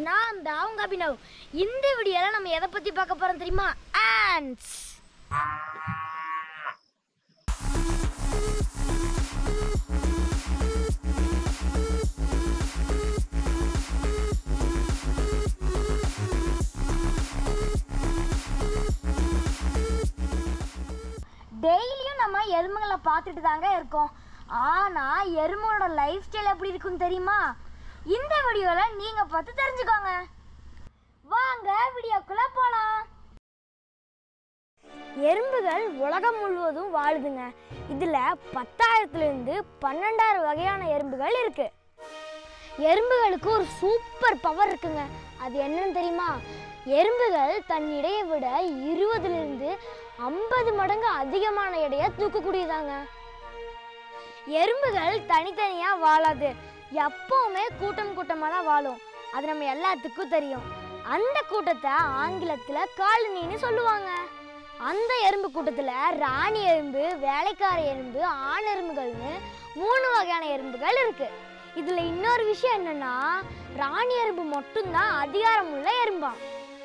நான் இந்த அவங்க அபினவ் இந்த வீடியோல நம்ம எதை பத்தி பார்க்க போறோம் தெரியுமா ஆன்ஸ் டெய்லியும் நம்ம எறும்புகளை பார்த்துட்டு தாங்க இருக்கோம் ஆனால் எறும்போட லைஃப் ஸ்டைல் எப்படி இருக்குன்னு தெரியுமா இந்த வீடியோவில் நீங்கள் பார்த்து தெரிஞ்சுக்கோங்க வாங்க வீடியோக்குள்ளே போகலாம் எறும்புகள் உலகம் முழுவதும் வாழுதுங்க இதில் பத்தாயிரத்துலேருந்து பன்னெண்டாயிரம் வகையான எறும்புகள் இருக்கு எறும்புகளுக்கு ஒரு சூப்பர் பவர் இருக்குங்க அது என்னன்னு தெரியுமா எறும்புகள் தன் எடையை விட இருபதுலேருந்து ஐம்பது மடங்கு அதிகமான எடையை தூக்கக்கூடியதாங்க எறும்புகள் தனித்தனியாக வாழாது எப்பவுமே கூட்டம் கூட்டமாக தான் வாழும் அது நம்ம எல்லாத்துக்கும் தெரியும் அந்த கூட்டத்தை ஆங்கிலத்தில் காலனின்னு சொல்லுவாங்க அந்த எறும்பு கூட்டத்தில் ராணி எறும்பு வேலைக்கார எறும்பு ஆண் எறும்புகள்னு மூணு வகையான எறும்புகள் இருக்கு இதுல இன்னொரு விஷயம் என்னன்னா ராணி எறும்பு மட்டும்தான் அதிகாரம் உள்ள எறும்பாம்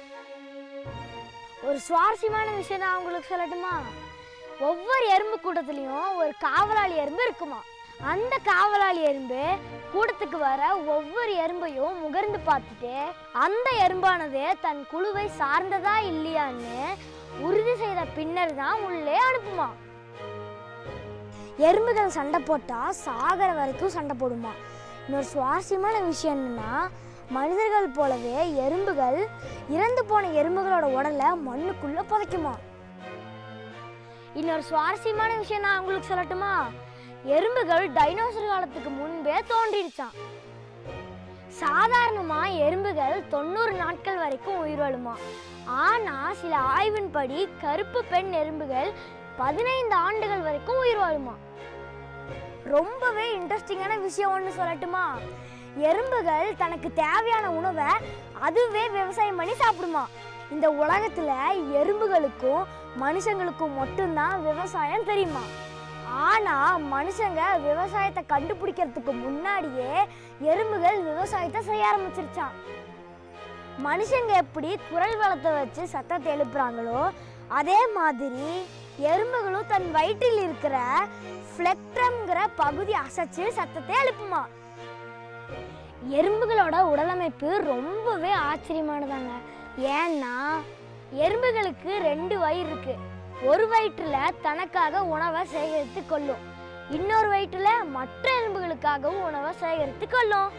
ஒரு சுவாரஸ்யமான விஷயம் நான் உங்களுக்கு சொல்லட்டுமா ஒவ்வொரு எறும்பு கூட்டத்துலேயும் ஒரு காவலாளி எறும்பு இருக்குமா அந்த காவலாளி எறும்பு கூட்டத்துக்கு வர ஒவ்வொரு எறும்பையும் முகர்ந்து பார்த்துட்டு அந்த எறும்பானது தன் குழுவை சார்ந்ததா இல்லையான்னு உறுதி செய்த பின்னர் தான் உள்ளே அனுப்புமா எறும்புகள் சண்டை போட்டா சாகர வரைக்கும் சண்டை போடுமா இன்னொரு சுவாரஸ்யமான விஷயம் என்னன்னா மனிதர்கள் போலவே எறும்புகள் இறந்து போன எறும்புகளோட உடலை மண்ணுக்குள்ள புதைக்குமா இன்னொரு சுவாரஸ்யமான விஷயம் நான் உங்களுக்கு சொல்லட்டுமா எறும்புகள் டைனோசர் காலத்துக்கு முன்பே தோன்றிடுச்சான் சாதாரணமா எறும்புகள் தொண்ணூறு நாட்கள் வரைக்கும் உயிர் வாழுமா ஆனா சில ஆய்வின்படி கருப்பு பெண் எறும்புகள் பதினைந்து ஆண்டுகள் வரைக்கும் உயிர் வாழுமா ரொம்பவே இன்ட்ரெஸ்டிங்கான விஷயம் ஒன்று சொல்லட்டுமா எறும்புகள் தனக்கு தேவையான உணவை அதுவே விவசாயம் பண்ணி சாப்பிடுமா இந்த உலகத்துல எறும்புகளுக்கும் மனுஷங்களுக்கும் மட்டும்தான் விவசாயம் தெரியுமா ஆனா மனுஷங்க விவசாயத்தை கண்டுபிடிக்கிறதுக்கு முன்னாடியே எறும்புகள் விவசாயத்தை செய்ய ஆரம்பிச்சிருச்சான் மனுஷங்க எப்படி குரல் வளத்தை வச்சு சத்தத்தை எழுப்புறாங்களோ அதே மாதிரி எறும்புகளும் தன் வயிற்றில் இருக்கிற ஃப்ளெக்ட்ரம்ங்கிற பகுதி அசைச்சு சத்தத்தை எழுப்புமா எறும்புகளோட உடலமைப்பு ரொம்பவே ஆச்சரியமானதாங்க ஏன்னா எறும்புகளுக்கு ரெண்டு வயிறு இருக்கு ஒரு வயிற்றுல தனக்காக உணவை சேகரித்து கொள்ளும் இன்னொரு வயிற்றுல மற்ற எறும்புகளுக்காகவும் உணவை சேகரித்து கொள்ளும்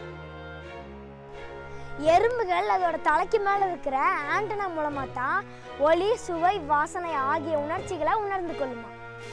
எறும்புகள் அதோட தலைக்கு மேல இருக்கிற ஆண்டனா மூலமா தான் ஒளி சுவை வாசனை ஆகிய உணர்ச்சிகளை உணர்ந்து கொள்ளுமா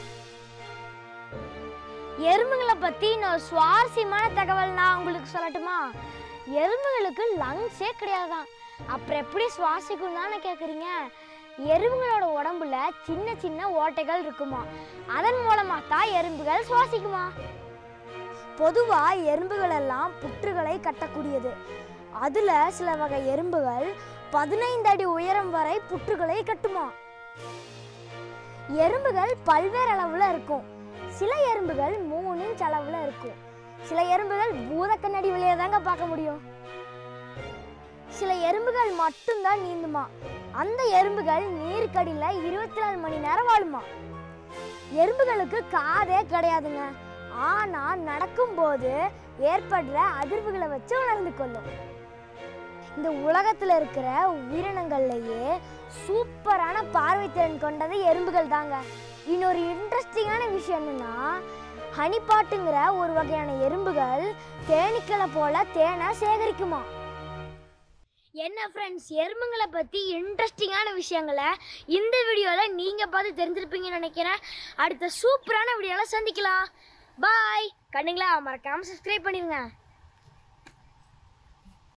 எறும்புகளை பத்தி இன்னொரு சுவாரஸ்யமான தகவல் நான் உங்களுக்கு சொல்லட்டுமா எறும்புகளுக்கு லங்ஸே கிடையாதான் அப்புறம் எப்படி சுவாசிக்கும் தானே கேட்குறீங்க எறும்புகளோட உடம்புல சின்ன சின்ன ஓட்டைகள் இருக்குமா அதன் மூலமா தான் எறும்புகள் சுவாசிக்குமா பொதுவா எறும்புகள் எல்லாம் புற்றுகளை கட்டக்கூடியது அதுல சில வகை எறும்புகள் பதினைந்து அடி உயரம் வரை புற்றுகளை கட்டுமா எறும்புகள் பல்வேறு அளவுல இருக்கும் சில எறும்புகள் மூணு இன்ச் அளவுல இருக்கும் சில எறும்புகள் பூத கண்ணாடி வழியா தாங்க பார்க்க முடியும் சில எறும்புகள் மட்டும்தான் நீந்துமா அந்த எறும்புகள் நீருக்கடியில இருபத்தி நாலு மணி நேரம் வாழுமா எறும்புகளுக்கு காதே கிடையாதுங்க ஆனா நடக்கும்போது ஏற்படுற அதிர்வுகளை வச்சு உணர்ந்து கொள்ளும் இந்த உலகத்துல இருக்கிற உயிரினங்கள்லயே சூப்பரான பார்வைத்திறன் கொண்டது எறும்புகள் தாங்க இன்னொரு இன்ட்ரெஸ்டிங்கான விஷயம் என்னன்னா ஹனிபாட்டுங்கிற ஒரு வகையான எறும்புகள் தேனீக்களை போல தேனை சேகரிக்குமா என்ன ஃப்ரெண்ட்ஸ் எறும்புங்களை பற்றி இன்ட்ரெஸ்டிங்கான விஷயங்களை இந்த வீடியோவில் நீங்கள் பார்த்து தெரிஞ்சிருப்பீங்கன்னு நினைக்கிறேன் அடுத்த சூப்பரான வீடியோவில் சந்திக்கலாம் பாய் கண்ணுங்களா மறக்காமல் சப்ஸ்கிரைப் பண்ணிடுங்க